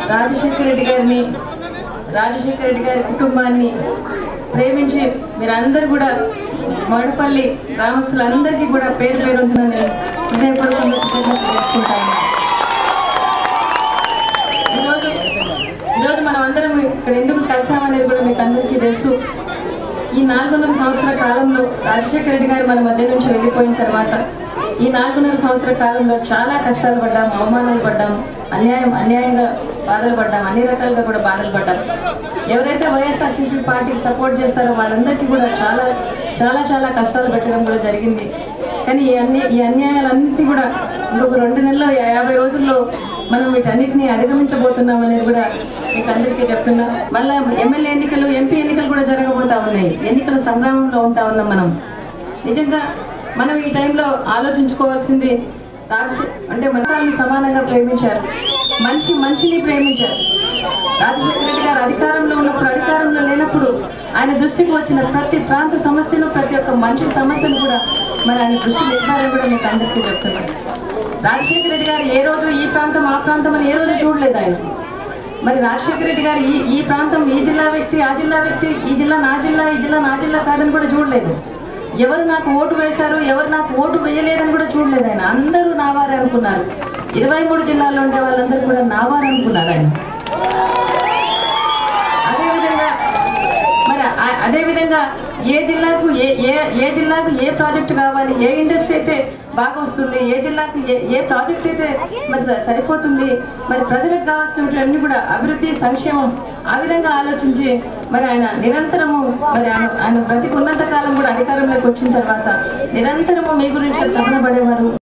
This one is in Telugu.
రాజశేఖర రెడ్డి గారిని రాజశేఖర రెడ్డి గారి కుటుంబాన్ని ప్రేమించి మీరందరూ కూడా మడపల్లి గ్రామస్తులందరికీ కూడా పేరు పేరు హృదయపూర్వకంగా కృతజ్ఞతలు తెలుసుకుంటాను ఈరోజు ఈరోజు మనం అందరం ఇక్కడ ఎందుకు కలిసామనేది కూడా మీకు అందరికీ తెలుసు ఈ నాలుగున్నర సంవత్సరాల కాలంలో రాజశేఖర రెడ్డి గారు మన మధ్య నుంచి వెళ్ళిపోయిన తర్వాత ఈ నాలుగున్నర సంవత్సరాల కాలంలో చాలా కష్టాలు పడ్డాం అవమానాలు పడ్డాం అన్యాయం అన్యాయంగా బాధలు పడ్డాం అన్ని రకాలుగా కూడా బాధలు పడ్డాం ఎవరైతే వైఎస్ఆర్సీపీ పార్టీకి సపోర్ట్ చేస్తారో వాళ్ళందరికీ కూడా చాలా చాలా చాలా కష్టాలు పెట్టడం కూడా జరిగింది కానీ ఈ అన్ని ఈ అన్యాయాలన్నింటినీ కూడా ఇంకొక రెండు నెలల్లో యా- యాభై రోజుల్లో మనం వీటన్నిటిని అధిగమించబోతున్నాం అనేది కూడా మీకు అందరికీ చెప్తున్నా మళ్ళీ ఎమ్మెల్యే ఎన్నికలు ఎంపీ ఎన్నికలు కూడా జరగబోతా ఉన్నాయి ఎన్నికల సంగ్రామంలో ఉంటా ఉన్నాం మనం నిజంగా మనం ఈ టైంలో ఆలోచించుకోవాల్సింది రాజశే అంటే మనల్ని సమానంగా ప్రేమించారు మనిషి మనిషిని ప్రేమించారు రాజశేఖర రెడ్డి గారు అధికారంలో ఉన్నప్పుడు అధికారంలో లేనప్పుడు ఆయన దృష్టికి వచ్చిన ప్రతి ప్రాంత సమస్యను ప్రతి ఒక్క మనిషి సమస్యను కూడా మరి ఆయన దృష్టి పెట్టారని కూడా మీకు అందరికీ చెప్తున్నాను రాజశేఖర రెడ్డి గారు ఏ రోజు ఈ ప్రాంతం ఆ ప్రాంతం అని ఏ రోజు చూడలేదు ఆయన మరి రాజశేఖర రెడ్డి గారు ఈ ఈ ప్రాంతం ఈ జిల్లా వ్యక్తి ఆ జిల్లా వ్యక్తి ఈ జిల్లా నా జిల్లా ఈ జిల్లా నా జిల్లా కాదని కూడా చూడలేదు ఎవరు నాకు ఓటు వేశారు ఎవరు నాకు ఓటు వేయలేదని కూడా చూడలేదు ఆయన అందరూ నావారే అనుకున్నారు ఇరవై మూడు జిల్లాల్లో ఉండే వాళ్ళందరూ కూడా నావారు అనుకున్నారు ఆయన అదేవిధంగా మరి ఆ- అదేవిధంగా ఏ జిల్లాకు ఏ ఏ ఏ జిల్లాకు ఏ ప్రాజెక్ట్ కావాలి ఏ ఇండస్ట్రీ అయితే బాగా వస్తుంది ఏ జిల్లాకు ఏ ఏ ప్రాజెక్ట్ అయితే మరి స- సరిపోతుంది మరి ప్రజలకు కావాల్సినవన్నీ కూడా అభివృద్ధి సంక్షేమం ఆ విధంగా ఆలోచించి మరి ఆయన నిరంతరము మరి ఆయన ఆయన బ్రతికి ఉన్నంత కాలం కూడా అధికారంలోకి వచ్చిన తర్వాత నిరంతరము మీ గురించి తపన పడేవారు